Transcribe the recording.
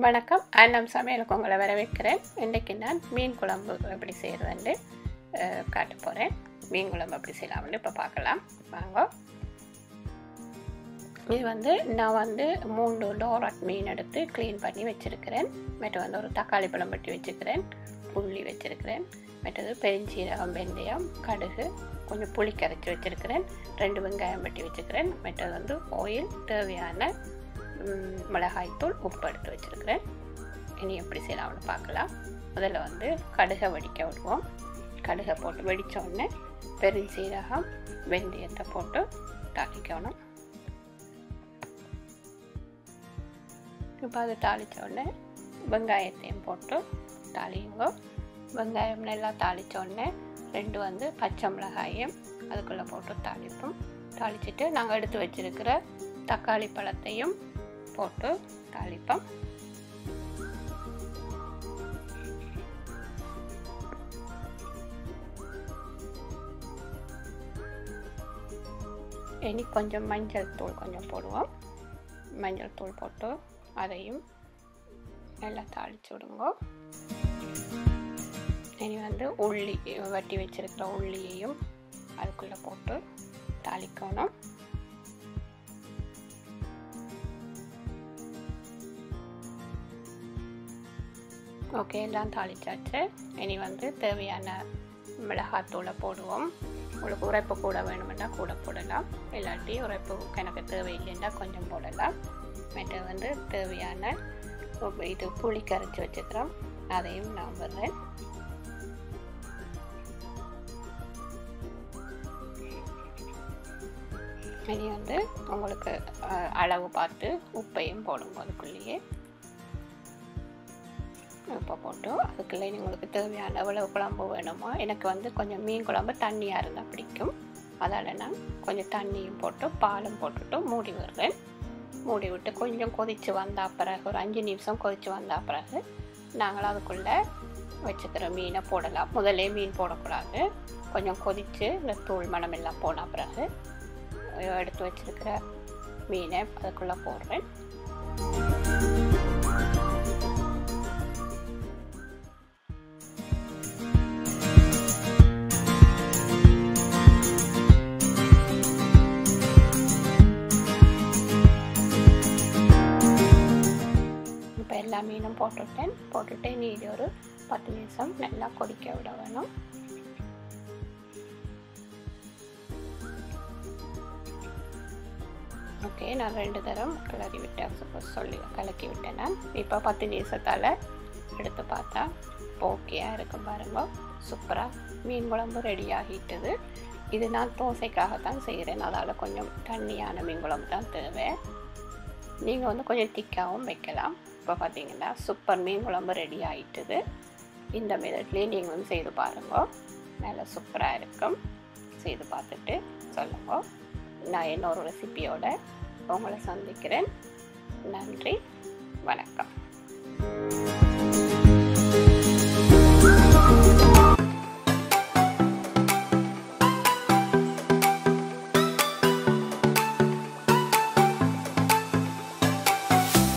வணக்கம் அன்னம் சமையலுக்கு உங்களை வரவேற்கிறேன் இன்றைக்கு நான் மீன் குழம்பு எப்படி செய்கிறதுன்னு காட்ட போகிறேன் மீன் குழம்பு எப்படி செய்யலாம்னு இப்போ பார்க்கலாம் வாங்க இது வந்து நான் வந்து மூன்று டோரட் மீன் எடுத்து க்ளீன் பண்ணி வச்சுருக்கிறேன் மற்ற வந்து ஒரு தக்காளி பழம் வெட்டி வச்சுருக்கிறேன் புள்ளி வச்சுருக்கிறேன் மற்றது பெருஞ்சீரகம் வெந்தயம் கடுகு கொஞ்சம் புளி கரைச்சி வச்சுருக்கிறேன் ரெண்டு வெங்காயம் வெட்டி வச்சுக்கிறேன் மற்றது வந்து ஆயில் தேவையான ம், மிளகாய்த்தூள் உப்பு எடுத்து வச்சுருக்கிறேன் இனி எப்படி செய்யலாம்னு பார்க்கலாம் முதல்ல வந்து கடுகை வெடிக்க விடுவோம் கடுகை போட்டு வெடித்த உடனே பெருஞ்சீரகம் வெந்தயத்தை போட்டு தாளிக்கணும் இப்போ அது தாளித்த உடனே வெங்காயத்தையும் போட்டு தாளியுங்க வெங்காயம் நல்லா தாளித்த உடனே ரெண்டு வந்து பச்சை மிளகாயும் அதுக்குள்ளே போட்டு தாளிப்போம் தாளிச்சிட்டு நாங்கள் எடுத்து வச்சிருக்கிற தக்காளி பழத்தையும் போட்டு தாளிப்போம் இனி கொஞ்சம் மஞ்சள் தூள் கொஞ்சம் போடுவோம் மஞ்சள் தூள் போட்டு அதையும் நல்லா தாளிச்சு விடுங்க இனி வந்து உள்ளி வட்டி வச்சிருக்கிற உள்ளியையும் அதுக்குள்ளே போட்டு தாளிக்கணும் ஓகே எல்லாம் தாளிச்சாச்சு இனி வந்து தேவையான மிளகாத்தூளை போடுவோம் உங்களுக்கு உரைப்பு கூட வேணுமெண்டா கூட போடலாம் இல்லாட்டி உரைப்பு எனக்கு தேவையில்லைன்னா கொஞ்சம் போடலாம் மற்ற வந்து தேவையான இது புளி கரைச்சி வச்சுக்கிறோம் அதையும் நான் வர்றேன் இனி வந்து உங்களுக்கு அஹ், அளவு பார்த்து உப்பையும் போடும் அதுக்குள்ளேயே உப்பை போட்டு அதுக்குள்ளே உங்களுக்கு தேவையான எவ்வளவு குழம்பு வேணுமோ எனக்கு வந்து கொஞ்சம் மீன் குழம்பு தண்ணியாக இருந்தால் பிடிக்கும் அதால் நான் கொஞ்சம் தண்ணியும் போட்டு பாலும் போட்டுட்டு மூடி விடுறேன் மூடி விட்டு கொஞ்சம் கொதித்து வந்த பிறகு ஒரு அஞ்சு நிமிஷம் கொதித்து வந்த பிறகு நாங்கள் அதுக்குள்ளே வச்சுக்கிற மீனை போடலாம் முதல்ல மீன் போடக்கூடாது கொஞ்சம் கொதித்து இந்த தூள் மணம் எல்லாம் போன பிறகு எடுத்து வச்சிருக்கிற மீனை அதுக்குள்ளே போடுறேன் இப்போ எல்லா மீனும் போட்டுட்டேன் போட்டுட்டு நீ இது ஒரு பத்து நிமிஷம் நல்லா கொதிக்க விட வேணும் ஓகே நான் ரெண்டு தரம் கிளறி விட்டேன் சொ- சொல்லி கலக்கி விட்டேன் நான் இப்போ பத்து நிமிஷத்தால் எடுத்து பார்த்தா ஓகேயா இருக்கும் பாருங்க சூப்பராக மீன் குழம்பு ரெடி ஆகிட்டது இது நான் தோசைக்காக தான் செய்கிறேன் அதால் கொஞ்சம் தண்ணியான மீன் குழம்பு தான் தேவை நீங்கள் வந்து கொஞ்சம் திக்காகவும் வைக்கலாம் இப்போ பார்த்தீங்கன்னா சூப்பர் மீன் குழம்பு ரெடி ஆகிட்டுது இந்த மெதட்லேயே நீங்கள் வந்து செய்து பாருங்க நல்லா சூப்பராக இருக்கும் செய்து பார்த்துட்டு சொல்லுங்க நான் இன்னொரு ரெசிபியோட உங்களை சந்திக்கிறேன் நன்றி வணக்கம்